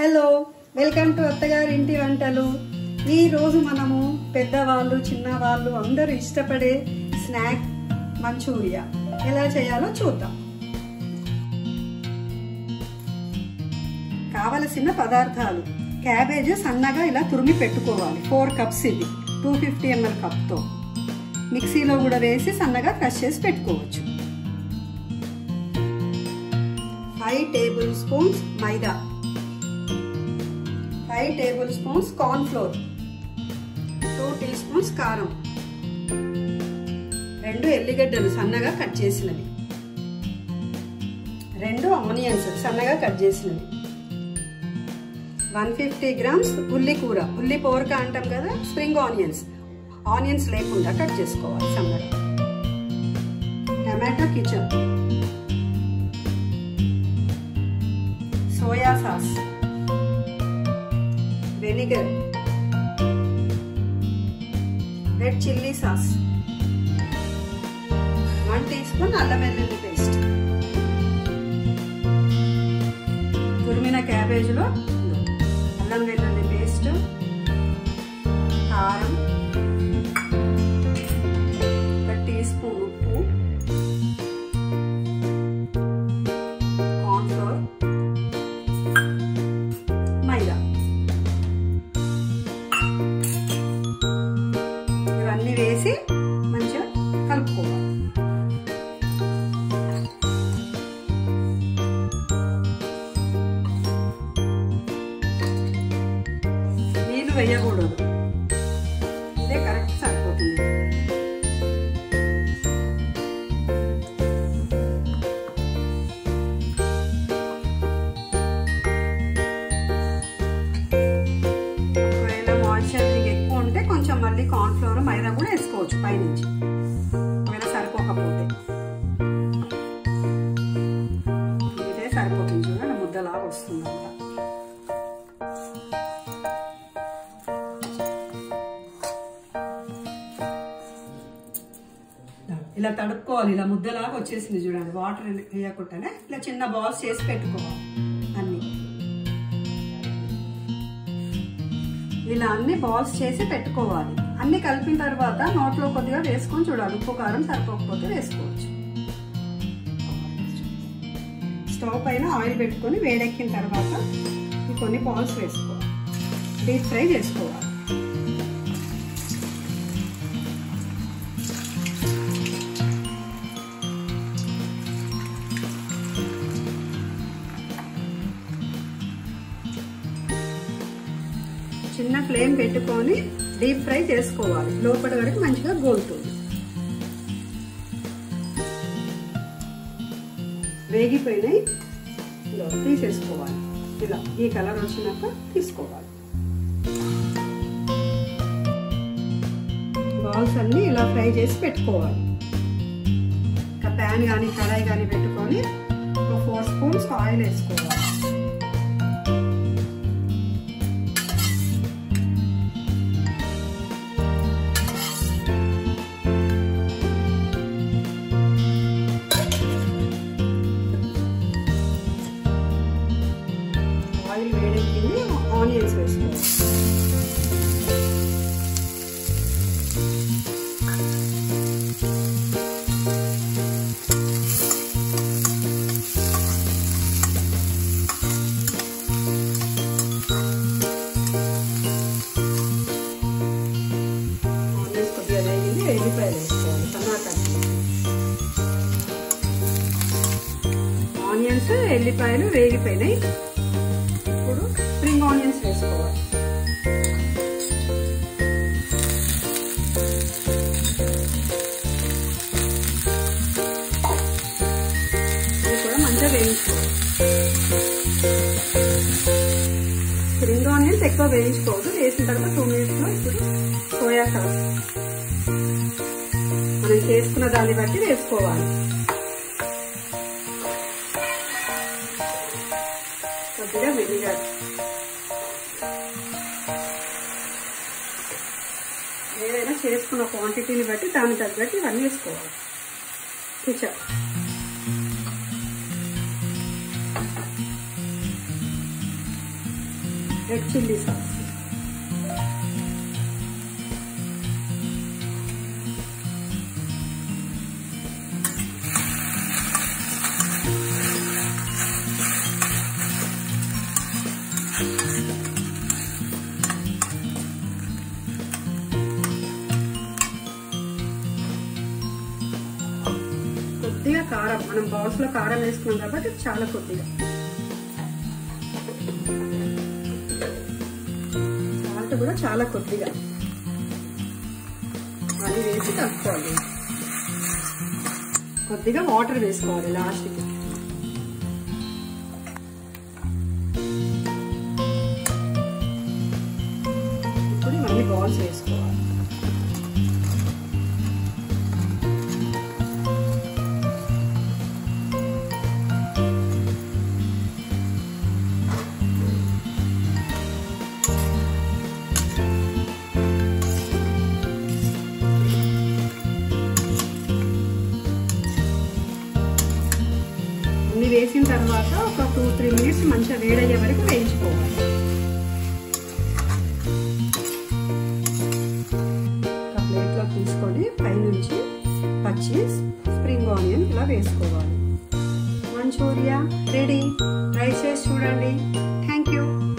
hello welcome to అత్తగారి ఇంటి వంటలు ఈ రోజు మనము పెద్దవాళ్ళు చిన్నవాళ్ళు అందరూ ఇష్టపడే స్నాక్ మంచూరియా ఎలా చేయాలో చూద్దాం కావలసిన పదార్థాలు క్యాబేజ్ సన్నగా ఇలా తురిమి పెట్టుకోవాలి ఫోర్ కప్స్ ఇది టూ ఫిఫ్టీ ఎంఎల్ కప్తో మిక్సీలో కూడా వేసి సన్నగా క్రష్ చేసి పెట్టుకోవచ్చు ఫైవ్ టేబుల్ స్పూన్స్ మైదా five tablespoons corn flour two teaspoons కారం రెండు ఎల్లిగడ్డలు సన్నగా కట్ చేసినవి రెండు ఆనియన్స్ సన్నగా కట్ చేసినవి వన్ ఫిఫ్టీ గ్రామ్స్ ఉల్లి కూర ఉల్లి పోరక అంటాం కదా స్ప్రింగ్ ఆనియన్స్ ఆనియన్స్ లేకుండా కట్ చేసుకోవాలి సన్నగా tomato ketchup soya sauce vinegar red chilli sauce one teaspoon అల్లం వెల్లుల్లి పేస్ట్ తురిమిన క్యాబేజ్లో అల్లం వెల్లుల్లి పేస్ట్ కారం ఒక టీ స్పూన్ ఉప్పు కార్న్ఫ్లోర్ మైదా ఇవన్నీ వేసి మంచిగా కలుపుకోవాలి నీళ్ళు వేయకూడదు ఇదే కరెక్ట్ సరిపోతుంది ఒకవేళ మాయిశ్చరింగ్ ఎక్కువ ఉంటే కొంచెం మళ్ళీ కార్న్ఫ్లవర్ మైదా కూడా వేసుకోవచ్చు పైనుంచి ఒకవేళ సరిపోకపోతే ఇదే సరిపోతుంది చూడండి ముద్దలాగా వస్తుంది అంతా ఇలా తడుపుకోవాలి ఇలా ముద్దలాగా వచ్చేసింది చూడండి వాటర్ వేయకుండానే ఇలా చిన్న బాల్స్ చేసి పెట్టుకోవాలి అన్ని ఇలా అన్ని బాల్స్ చేసి పెట్టుకోవాలి అన్ని కలిపిన తర్వాత నోట్లో కొద్దిగా వేసుకొని చూడాలి ఉప్పు కారం సరిపోకపోతే వేసుకోవచ్చు స్టవ్ పైన ఆయిల్ పెట్టుకొని వేడెక్కిన తర్వాత ఈ కొన్ని బాల్స్ వేసుకోవాలి డీప్ ఫ్రై చేసుకోవాలి చిన్న ఫ్లేమ్ పెట్టుకొని డీప్ ఫ్రై చేసుకోవాలి లోపల వరకు మంచిగా గోలుతుంది వేగిపోయినాయి ఇలా తీసేసుకోవాలి ఇలా ఈ కలర్ వచ్చినాక తీసుకోవాలి బాల్స్ అన్ని ఇలా ఫ్రై చేసి పెట్టుకోవాలి ఒక ప్యాన్ కానీ కడాయి కానీ పెట్టుకొని ఒక ఫోర్ స్పూన్స్ ఆయిల్ వేసుకోవాలి ఆయిల్ వేడెక్కింది ఆనియన్స్ వేసుకోవాలి ఆనియన్స్ కొద్దిగా వేగింది ఎల్లిపాయలు వేసుకోవాలి టమాటా ఆనియన్స్ ఎల్లిపాయలు వేగిపోయినాయి ఇప్పుడు స్ప్రింగ్ ఆనియన్స్ వేసుకోవాలి ఇది కూడా మంచిగా వేయించుకోవాలి స్ప్రింగ్ ఆనియన్స్ ఎక్కువ వేయించుకోవద్దు వేసిన తర్వాత టూ మినిట్స్లో ఇప్పుడు సోయా సాస్ మనం చేసుకున్న దాన్ని బట్టి వేసుకోవాలి కొద్దిగా వెనిగర్ ఏదైనా చేసుకున్న క్వాంటిటీని బట్టి దాని తగ్గట్టు ఇవన్నీ వేసుకోవాలి కిచప్ రెడ్ చిల్లీ సాస్ కొద్దిగా కారం మనం బౌల్స్ లో కారం వేసుకున్నాం కాబట్టి చాలా కొద్దిగా సాల్ట్ కూడా చాలా కొద్దిగా అది వేసి కలుపుకోవాలి కొద్దిగా వాటర్ వేసుకోవాలి లాస్ట్కి ఇప్పుడు ఇవన్నీ బాల్స్ వేసుకోవాలి అన్ని వేసిన తర్వాత ఒక టూ త్రీ మినిట్స్ మంచిగా వేడయ్యే వరకు వేయించుకోవాలి ఒక ప్లేట్లో తీసుకొని పైనుంచి పచ్చి స్ప్రింగ్ ఆనియన్ ఇలా వేసుకోవాలి మంచూరియా రెడీ ట్రై చేసి చూడండి థ్యాంక్ యూ